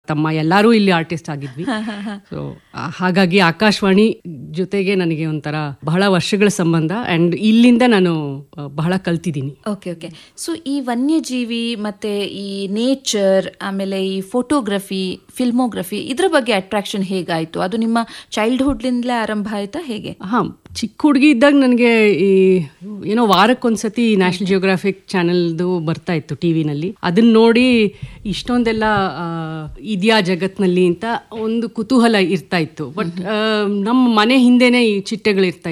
ತಮ್ಮ ಎಲ್ಲರೂ ಇಲ್ಲಿ ಆರ್ಟಿಸ್ಟ್ ಆಗಿದ್ವಿ ಸೊ ಹಾಗಾಗಿ ಆಕಾಶವಾಣಿ ಜೊತೆಗೆ ನನಗೆ ಒಂಥರ ಬಹಳ ವರ್ಷಗಳ ಸಂಬಂಧ ಅಂಡ್ ಇಲ್ಲಿಂದ ನಾನು ಆ, ಬಹಳ ಕಲ್ತಿದ್ದೀನಿ ಓಕೆ ಓಕೆ ಸೊ ಈ ವನ್ಯಜೀವಿ ಮತ್ತೆ ಈ ನೇಚರ್ ಆಮೇಲೆ ಈ ಫೋಟೋಗ್ರಫಿ ಫಿಲ್ಮೋಗ್ರಫಿ ಇದ್ರ ಬಗ್ಗೆ ಅಟ್ರಾಕ್ಷನ್ ಹೇಗಾಯ್ತು ಅದು ನಿಮ್ಮ ಚೈಲ್ಡ್ಹುಡ್ಲಿಂದಲೇ ಆರಂಭ ಆಯ್ತಾ ಹೇಗೆ ಹಾ ಚಿಕ್ಕ ಹುಡುಗಿ ಇದ್ದಾಗ ನನಗೆ ಈ ಏನೋ ವಾರಕ್ಕೊಂದ್ಸತಿ ನ್ಯಾಷನಲ್ ಜಿಯೋಗ್ರಾಫಿಕ್ ಚಾನೆಲ್ದು ಬರ್ತಾ ಇತ್ತು ಟಿ ವಿನಲ್ಲಿ ಅದನ್ನ ನೋಡಿ ಇಷ್ಟೊಂದೆಲ್ಲ ಆ, ಇದ್ಯಾ ಜಗತ್ನಲ್ಲಿ ಅಂತ ಒಂದು ಕುತೂಹಲ ಇರ್ತಾ ಇತ್ತು ಬಟ್ ನಮ್ಮ ಮನೆ ಹಿಂದೆನೆ ಈ ಚಿಟ್ಟೆಗಳು ಇರ್ತಾ